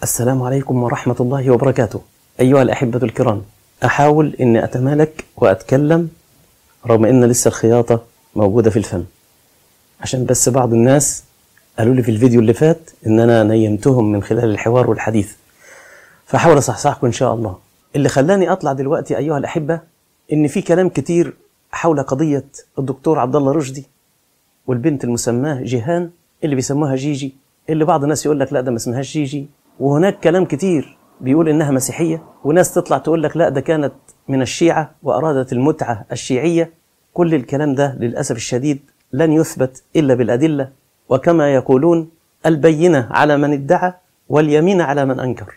السلام عليكم ورحمة الله وبركاته أيها الأحبة الكرام أحاول أني أتمالك وأتكلم رغم أن لسه الخياطة موجودة في الفم عشان بس بعض الناس قالوا لي في الفيديو اللي فات أن أنا نيمتهم من خلال الحوار والحديث فحاول أصحصحكم إن شاء الله اللي خلاني أطلع دلوقتي أيها الأحبة أن في كلام كتير حول قضية الدكتور عبد الله رشدي والبنت المسماه جيهان اللي بيسموها جيجي اللي بعض الناس يقول لك لا ده ما اسمهاش جيجي وهناك كلام كتير بيقول انها مسيحيه وناس تطلع تقول لك لا ده كانت من الشيعه وارادت المتعه الشيعيه كل الكلام ده للاسف الشديد لن يثبت الا بالادله وكما يقولون البينه على من ادعى واليمين على من انكر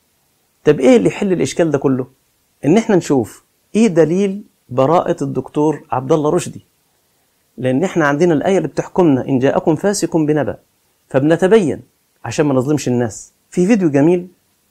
طب ايه اللي يحل الاشكال ده كله ان احنا نشوف ايه دليل براءه الدكتور عبد الله رشدي لان احنا عندنا الايه اللي بتحكمنا ان جاءكم فاسق بنبأ فبنتبين عشان ما نظلمش الناس في فيديو جميل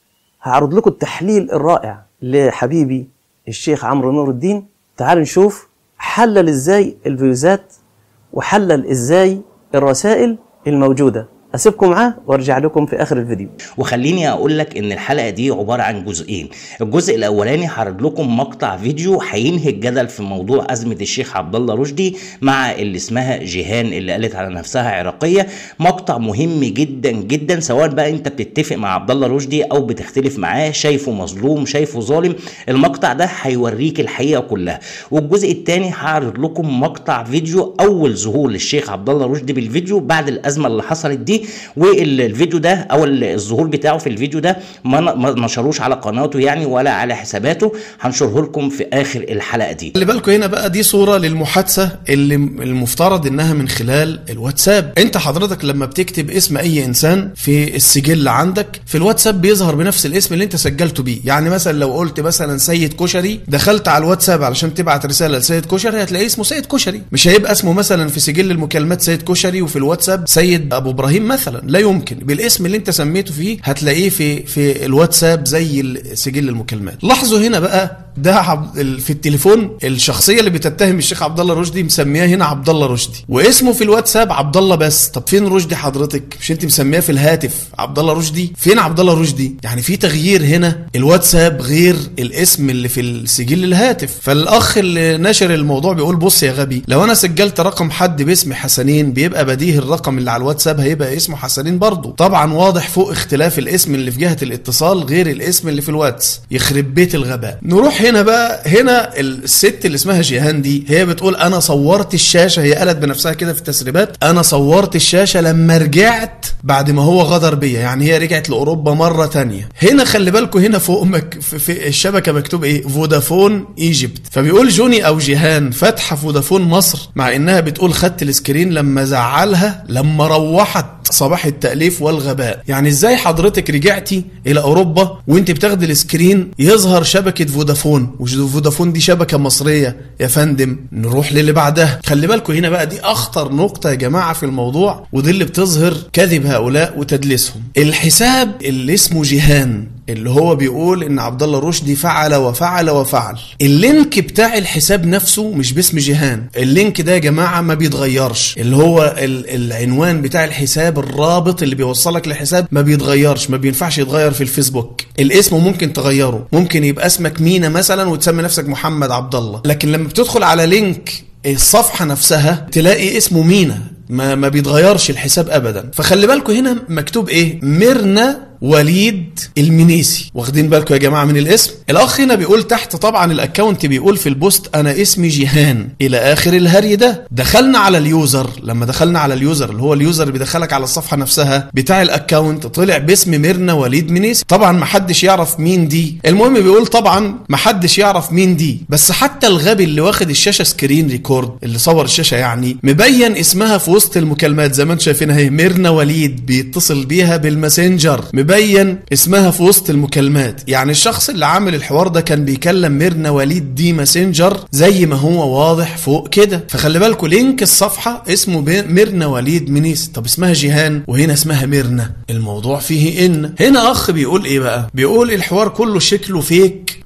هعرض لكم التحليل الرائع لحبيبي الشيخ عمرو نور الدين تعالوا نشوف حلل ازاي الفيوزات وحلل ازاي الرسائل الموجوده اسيبكم معاه وارجع لكم في اخر الفيديو وخليني اقول لك ان الحلقه دي عباره عن جزئين الجزء الاولاني هعرض لكم مقطع فيديو هينهي الجدل في موضوع ازمه الشيخ عبد الله رشدي مع اللي اسمها جيهان اللي قالت على نفسها عراقيه مقطع مهم جدا جدا سواء بقى انت بتتفق مع عبد الله رشدي او بتختلف معاه شايفه مظلوم شايفه ظالم المقطع ده هيوريك الحقيقه كلها والجزء الثاني هعرض لكم مقطع فيديو اول ظهور للشيخ عبد الله رشدي بالفيديو بعد الازمه اللي حصلت دي والفيديو ده او الظهور بتاعه في الفيديو ده ما نشروش على قناته يعني ولا على حساباته هنشره لكم في اخر الحلقه دي خلي بالكم هنا بقى دي صوره للمحادثه اللي المفترض انها من خلال الواتساب انت حضرتك لما بتكتب اسم اي انسان في السجل عندك في الواتساب بيظهر بنفس الاسم اللي انت سجلته بيه يعني مثلا لو قلت مثلا سيد كشري دخلت على الواتساب علشان تبعت رساله لسيد كشري هتلاقيه اسمه سيد كشري مش هيبقى اسمه مثلا في سجل المكالمات سيد كشري وفي الواتساب سيد ابو ابراهيم مثلا لا يمكن بالاسم اللي انت سميته فيه هتلاقيه في في الواتساب زي سجل المكالمات لاحظوا هنا بقى ده عبد في التليفون الشخصيه اللي بتتهم الشيخ عبد الله رشدي مسمياه هنا عبد الله رشدي واسمه في الواتساب عبد الله بس طب فين رشدي حضرتك مش انت مسمياه في الهاتف عبد الله رشدي فين عبد الله رشدي يعني في تغيير هنا الواتساب غير الاسم اللي في السجل الهاتف فالاخ اللي نشر الموضوع بيقول بص يا غبي لو انا سجلت رقم حد باسم حسنين بيبقى بديهي الرقم اللي على الواتساب هيبقى اسمه حسنين برضه طبعا واضح فوق اختلاف الاسم اللي في جهه الاتصال غير الاسم اللي في الواتس يخرب بيت الغباء نروح هنا بقى هنا الست اللي اسمها جيهان دي هي بتقول انا صورت الشاشه هي قالت بنفسها كده في التسريبات انا صورت الشاشه لما رجعت بعد ما هو غدر بيا يعني هي رجعت لاوروبا مره تانية هنا خلي بالكم هنا فوق مك في, في الشبكه مكتوب ايه فودافون ايجيبت فبيقول جوني او جيهان فاتحه فودافون مصر مع انها بتقول خدت السكرين لما زعلها لما روحت صباح التأليف والغباء يعني ازاي حضرتك رجعتي الى اوروبا وانت بتاخدي السكرين يظهر شبكة فودافون وفودافون دي شبكة مصرية يا فندم نروح للي بعدها خلي بالكم هنا بقى دي اخطر نقطة يا جماعة في الموضوع ودي اللي بتظهر كذب هؤلاء وتدليسهم الحساب اللي اسمه جيهان اللي هو بيقول ان عبد الله رشدي فعل وفعل وفعل اللينك بتاع الحساب نفسه مش باسم جيهان اللينك ده يا جماعه ما بيتغيرش اللي هو العنوان بتاع الحساب الرابط اللي بيوصلك للحساب ما بيتغيرش ما بينفعش يتغير في الفيسبوك الاسم ممكن تغيره ممكن يبقى اسمك مينا مثلا وتسمي نفسك محمد عبد الله لكن لما بتدخل على لينك الصفحه نفسها تلاقي اسمه مينا ما ما بيتغيرش الحساب ابدا فخلي بالكم هنا مكتوب ايه ميرنا وليد المنيسي واخدين بالكم يا جماعه من الاسم الاخ هنا بيقول تحت طبعا الاكونت بيقول في البوست انا اسمي جيهان الى اخر الهري ده دخلنا على اليوزر لما دخلنا على اليوزر اللي هو اليوزر اللي بيدخلك على الصفحه نفسها بتاع الاكونت طلع باسم ميرنا وليد منيسي طبعا ما حدش يعرف مين دي المهم بيقول طبعا ما حدش يعرف مين دي بس حتى الغبي اللي واخد الشاشه سكرين ريكورد اللي صور الشاشه يعني مبين اسمها في وسط المكالمات زي ما انتم شايفين اهي ميرنا وليد بيتصل بيها بالماسنجر مبين اسمها في وسط المكالمات يعني الشخص اللي عامل الحوار ده كان بيكلم ميرنا وليد دي ماسنجر زي ما هو واضح فوق كده فخلي بالكم لينك الصفحه اسمه ميرنا وليد منيس طب اسمها جيهان وهنا اسمها ميرنا الموضوع فيه ان هنا اخ بيقول ايه بقى بيقول الحوار كله شكله فيك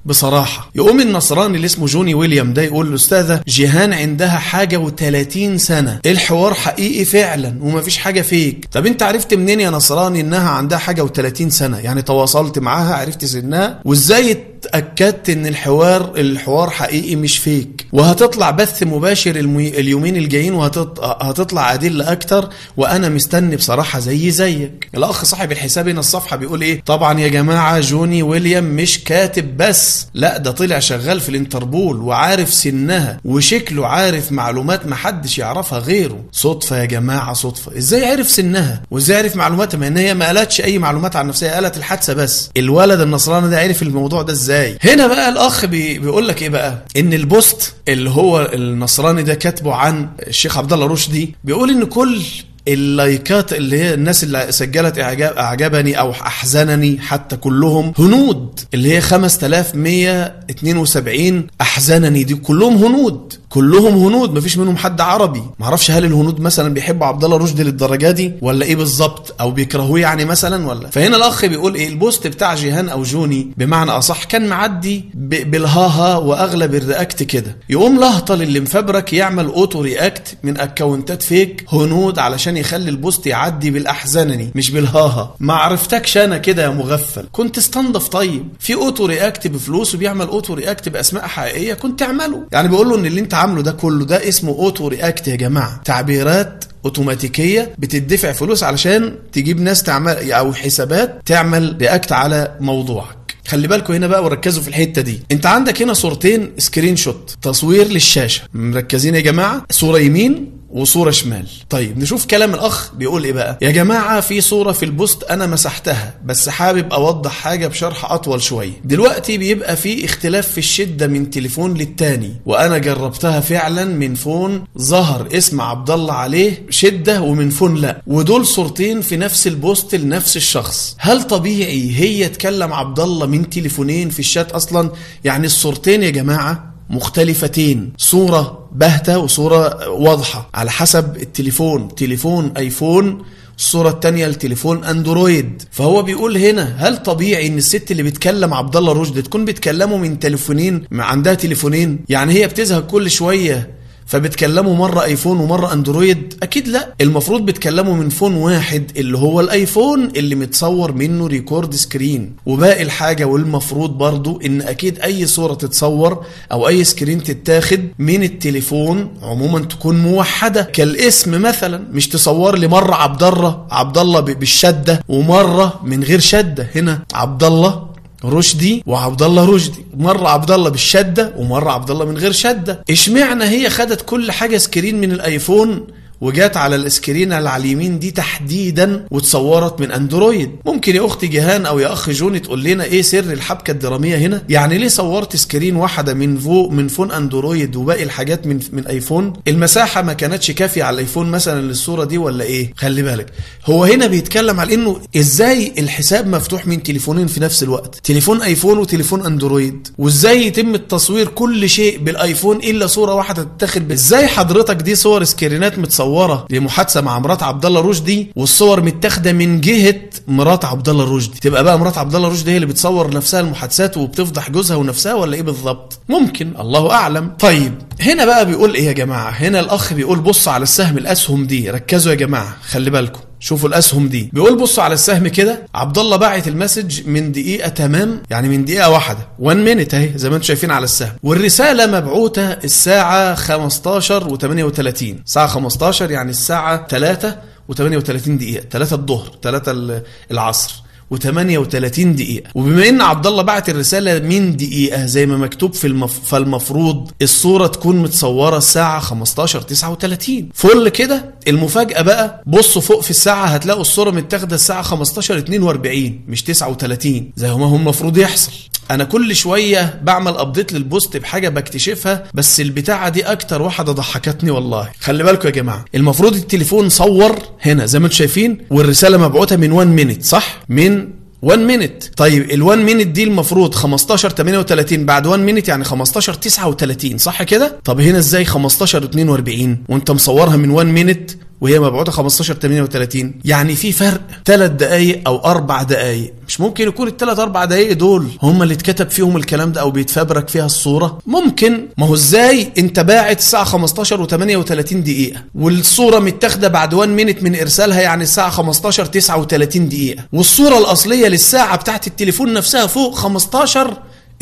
بصراحه يقوم النصراني اللي اسمه جوني ويليام ده يقول الاستاذه جيهان عندها حاجه و30 سنه الحوار حقيقي فعلا ومفيش حاجه فيك طب انت عرفت منين يا نصراني انها عندها حاجه و30 سنه يعني تواصلت معاها عرفت سنها وازاي اتاكدت ان الحوار الحوار حقيقي مش فيك وهتطلع بث مباشر المي... اليومين الجايين وهتطلع ادله اكتر وانا مستني بصراحه زي زيك الاخ صاحب الحساب هنا الصفحه بيقول ايه طبعا يا جماعه جوني ويليام مش كاتب بس لا ده طلع شغال في الانتربول وعارف سنها وشكله عارف معلومات محدش يعرفها غيره صدفه يا جماعه صدفه ازاي عرف سنها وازاي عرف معلوماتها ما ان هي ما قالتش اي معلومات عن نفسها قالت الحادثه بس الولد النصراني ده عرف الموضوع ده ازاي هنا بقى الاخ بي بيقول لك ايه بقى ان البوست اللي هو النصراني ده كاتبه عن الشيخ عبد الله رشدي بيقول ان كل اللايكات اللي هي الناس اللي سجلت اعجاب اعجبني او احزنني حتى كلهم هنود اللي هي 5172 احزنني دي كلهم هنود كلهم هنود مفيش منهم حد عربي معرفش هل الهنود مثلا بيحبوا عبد الله رشدي للدرجه دي ولا ايه بالظبط او بيكرهوه يعني مثلا ولا فهنا الاخ بيقول ايه البوست بتاع جيهان او جوني بمعنى اصح كان معدي بالهاها واغلب الرياكت كده يقوم لهطل اللي مفبرك يعمل اوتو رياكت من اكونتات فيك هنود علشان يخلي البوست يعدي بالاحزنني مش بالهاها ما عرفتكش انا كده يا مغفل كنت استنضف طيب في اوتو رياكت بفلوس وبيعمل اوتو رياكت باسماء حقيقيه كنت اعمله يعني بيقول له ان اللي انت عامله ده كله ده اسمه اوتو رياكت يا جماعه تعبيرات اوتوماتيكيه بتدفع فلوس علشان تجيب ناس تعمل او حسابات تعمل رياكت على موضوعك خلي بالكم هنا بقى وركزوا في الحته دي انت عندك هنا صورتين سكرين شوت تصوير للشاشه مركزين يا جماعه صوره يمين وصوره شمال طيب نشوف كلام الاخ بيقول ايه بقى يا جماعه في صوره في البوست انا مسحتها بس حابب اوضح حاجه بشرح اطول شويه دلوقتي بيبقى في اختلاف في الشده من تليفون للتاني وانا جربتها فعلا من فون ظهر اسم عبد الله عليه شده ومن فون لا ودول صورتين في نفس البوست لنفس الشخص هل طبيعي هي تكلم عبد الله من تليفونين في الشات اصلا يعني الصورتين يا جماعه مختلفتين صورة باهتة وصورة واضحة على حسب التليفون تليفون ايفون الصورة التانية لتليفون اندرويد فهو بيقول هنا هل طبيعي ان الست اللي بتكلم عبد الله رشدي تكون بتكلمه من تليفونين عندها تليفونين يعني هي بتزهق كل شوية فبتكلموا مرة ايفون ومرة اندرويد اكيد لا المفروض بتكلموا من فون واحد اللي هو الايفون اللي متصور منه ريكورد سكرين وباقي الحاجة والمفروض برضو ان اكيد اي صورة تتصور او اي سكرين تتاخد من التليفون عموما تكون موحدة كالاسم مثلا مش تصور لي مرة عبد الله عبد الله بالشدة ومرة من غير شدة هنا عبد الله رشدي وعبد الله رشدي مره عبد الله بالشده ومره عبد الله من غير شده اشمعنى هي خدت كل حاجه سكرين من الايفون وجات على الاسكرين اللي على اليمين دي تحديدا وتصورت من اندرويد ممكن يا اختي جيهان او يا اخ جوني تقول لنا ايه سر الحبكه الدراميه هنا يعني ليه صورت سكرين واحده من فوق من فون اندرويد وباقي الحاجات من من ايفون المساحه ما كانتش كافيه على الايفون مثلا للصوره دي ولا ايه خلي بالك هو هنا بيتكلم على انه ازاي الحساب مفتوح من تليفونين في نفس الوقت تليفون ايفون وتليفون اندرويد وازاي يتم التصوير كل شيء بالايفون الا صوره واحده تتاخد ازاي حضرتك دي صور سكرينات متصوره مصوره لمحادثه مع مرات عبد الله رشدي والصور متاخده من جهه مرات عبد الله رشدي تبقى بقى مرات عبد الله رشدي هي اللي بتصور نفسها المحادثات وبتفضح جوزها ونفسها ولا ايه بالظبط ممكن الله اعلم طيب هنا بقى بيقول ايه يا جماعه هنا الاخ بيقول بص على السهم الاسهم دي ركزوا يا جماعه خلي بالكم شوفوا الاسهم دي بيقول بصوا على السهم كده عبد الله باعت المسج من دقيقه تمام يعني من دقيقه واحده 1 مينت اهي زي ما انتم شايفين على السهم والرساله مبعوثه الساعه 15 و38 الساعه 15 يعني الساعه 3 و38 دقيقه 3 الظهر 3 العصر و38 دقيقة وبما ان عبد الله بعت الرسالة من دقيقة زي ما مكتوب في المف... فالمفروض الصورة تكون متصورة الساعة 15 39 فل كده المفاجأة بقى بصوا فوق في الساعة هتلاقوا الصورة متاخدة الساعة 15 42 مش 39 زي ما هو المفروض يحصل انا كل شويه بعمل ابديت للبوست بحاجه بكتشفها بس البتاعه دي اكتر واحده ضحكتني والله خلي بالكم يا جماعه المفروض التليفون صور هنا زي ما انتم شايفين والرساله مبعوثه من 1 مينت صح من 1 مينت طيب ال 1 مينت دي المفروض 15 38 بعد 1 مينت يعني 15 39 صح كده طب هنا ازاي 15 42 وانت مصورها من 1 مينت وهي مبعوثه 15 38 يعني في فرق 3 دقائق او 4 دقائق مش ممكن يكون الثلاث اربع دقائق دول هم اللي اتكتب فيهم الكلام ده او بيتفبرك فيها الصوره ممكن ما هو ازاي انت باعت الساعه 15 و38 دقيقه والصوره متاخده بعد 1 مينت من ارسالها يعني الساعه 15 39 دقيقه والصوره الاصليه للساعه بتاعت التليفون نفسها فوق 15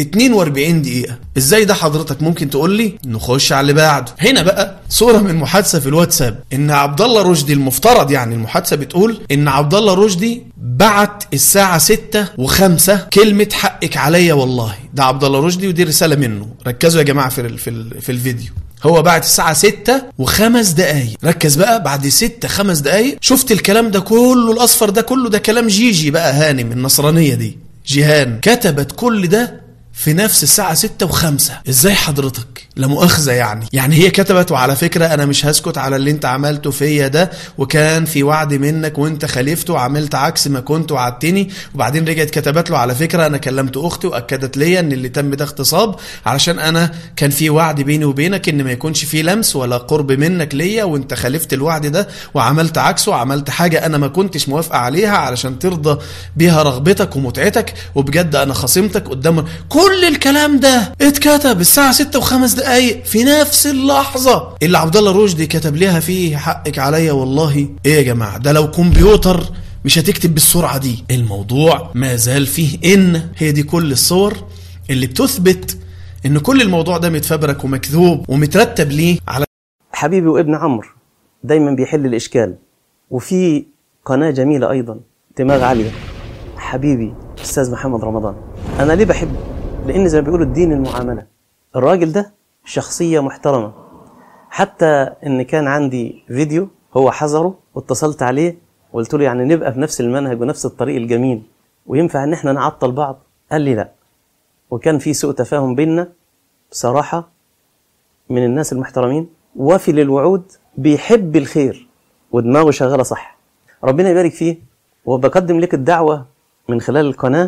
42 دقيقة ازاي ده حضرتك ممكن تقول لي نخش على اللي بعده هنا بقى صورة من محادثة في الواتساب ان عبد الله رشدي المفترض يعني المحادثة بتقول ان عبد الله رشدي بعت الساعة 6 و5 كلمة حقك عليا والله ده عبد الله رشدي ودي رسالة منه ركزوا يا جماعة في ال في, ال في الفيديو هو بعد الساعة 6 وخمس دقايق ركز بقى بعد 6 خمس دقايق شفت الكلام ده كله الأصفر ده كله ده كلام جيجي بقى هانم النصرانية دي جيهان كتبت كل ده في نفس الساعة ستة وخمسة ازاي حضرتك لا مؤاخذة يعني يعني هي كتبت وعلى فكرة انا مش هسكت على اللي انت عملته فيا ده وكان في وعد منك وانت خالفته وعملت عكس ما كنت وعدتني وبعدين رجعت كتبت له على فكرة انا كلمت اختي واكدت ليا ان اللي تم ده اغتصاب علشان انا كان في وعد بيني وبينك ان ما يكونش في لمس ولا قرب منك ليا وانت خالفت الوعد ده وعملت عكسه وعملت حاجة انا ما كنتش موافقة عليها علشان ترضى بيها رغبتك ومتعتك وبجد انا خصمتك قدام كل الكلام ده اتكتب الساعة 6 وخمس دقايق في نفس اللحظة اللي عبد الله رشدي كتب لها فيه حقك عليا والله ايه يا جماعة ده لو كمبيوتر مش هتكتب بالسرعة دي الموضوع ما زال فيه ان هي دي كل الصور اللي بتثبت ان كل الموضوع ده متفبرك ومكذوب ومترتب ليه على حبيبي وابن عمرو دايما بيحل الإشكال وفي قناة جميلة أيضا دماغ عالية حبيبي أستاذ محمد رمضان أنا ليه بحبه؟ لأن زي ما بيقولوا الدين المعاملة الراجل ده شخصية محترمة حتى إن كان عندي فيديو هو حذره واتصلت عليه وقلت له يعني نبقى في نفس المنهج ونفس الطريق الجميل وينفع إن إحنا نعطل بعض؟ قال لي لا وكان في سوء تفاهم بيننا بصراحة من الناس المحترمين وفي للوعود بيحب الخير ودماغه شغالة صح ربنا يبارك فيه وبقدم لك الدعوة من خلال القناة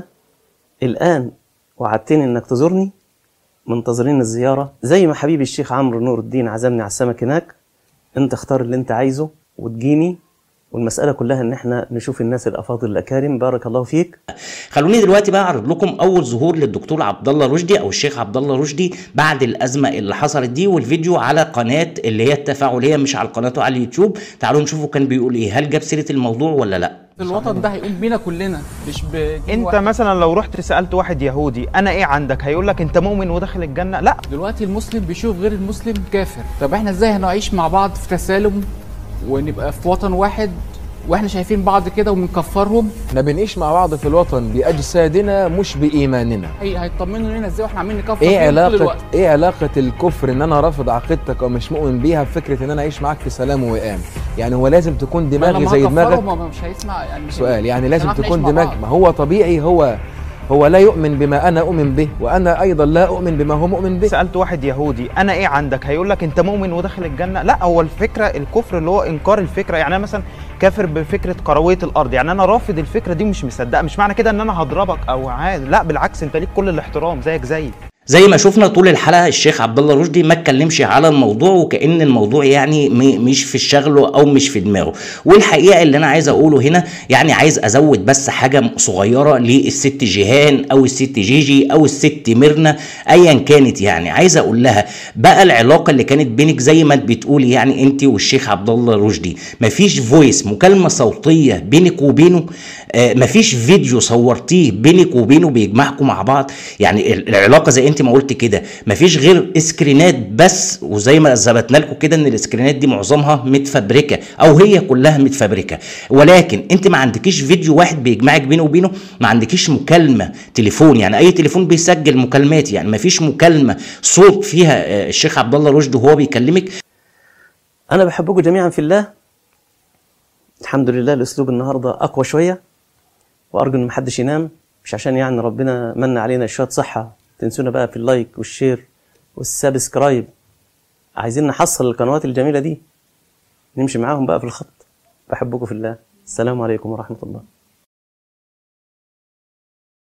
الآن وعدتني إنك تزورني منتظرين الزيارة زي ما حبيبي الشيخ عمرو نور الدين عزمني على السمك هناك أنت اختار اللي أنت عايزه وتجيني والمسألة كلها إن إحنا نشوف الناس الأفاضل الأكارم بارك الله فيك خلوني دلوقتي بقى اعرض لكم اول ظهور للدكتور عبد الله رشدي او الشيخ عبد الله رشدي بعد الازمه اللي حصلت دي والفيديو على قناه اللي هي التفاعليه مش على قناته على اليوتيوب تعالوا نشوفوا كان بيقول ايه هل جاب سيره الموضوع ولا لا الوطن ده هيقوم بينا كلنا مش ب انت مثلا لو رحت سالت واحد يهودي انا ايه عندك هيقول لك انت مؤمن وداخل الجنه لا دلوقتي المسلم بيشوف غير المسلم كافر طب احنا ازاي هنعيش مع بعض في تسالم ونبقى في وطن واحد واحنا شايفين بعض كده وبنكفرهم احنا بنعيش مع بعض في الوطن باجسادنا مش بايماننا هي هيطمنوا لنا ازاي واحنا عاملين نكفر ايه فيهم طول علاقه الوقت ايه علاقه الكفر ان انا رافض عقيدتك او مش مؤمن بيها بفكره ان انا اعيش معاك في سلام ووئام يعني هو لازم تكون ما دماغي لما زي هكفرهم دماغك هو مش هيسمع يعني مش سؤال يعني مش لازم هنعرف نعيش تكون مع دماغ بعض. ما هو طبيعي هو هو لا يؤمن بما انا اؤمن به وانا ايضا لا اؤمن بما هو مؤمن به سالت واحد يهودي انا ايه عندك هيقول لك انت مؤمن وداخل الجنه لا هو الفكره الكفر اللي هو انكار الفكره يعني انا مثلا كافر بفكره كرويه الارض يعني انا رافض الفكره دي مش مصدقها مش معنى كده ان انا هضربك او عادي لا بالعكس انت ليك كل الاحترام زيك زيي زي ما شفنا طول الحلقه الشيخ عبد الله رشدي ما اتكلمش على الموضوع وكان الموضوع يعني م- مش في شغله او مش في دماغه والحقيقه اللي انا عايز اقوله هنا يعني عايز ازود بس حاجه صغيره للست جيهان او الست جيجي او الست ميرنا ايا كانت يعني عايز اقول لها بقى العلاقه اللي كانت بينك زي ما انت بتقولي يعني انت والشيخ عبد الله رشدي مفيش فويس مكالمه صوتيه بينك وبينه آه، مفيش فيديو صورتيه بينك وبينه بيجمعكم مع بعض يعني ال- العلاقه زي انت ما قلت كده مفيش غير اسكرينات بس وزي ما ثبتنا لكم كده ان الاسكرينات دي معظمها متفبركه او هي كلها متفبركه ولكن انت ما عندكيش فيديو واحد بيجمعك بينه وبينه ما عندكيش مكالمه تليفون يعني اي تليفون بيسجل مكالمات يعني مفيش مكالمه صوت فيها آه، الشيخ عبد الله رشدي وهو بيكلمك أنا بحبكم جميعا في الله الحمد لله الأسلوب النهاردة أقوى شوية وأرجو إن محدش ينام مش عشان يعني ربنا من علينا شوية صحة تنسونا بقى في اللايك والشير والسبسكرايب عايزين نحصل القنوات الجميلة دي نمشي معاهم بقى في الخط بحبكم في الله السلام عليكم ورحمة الله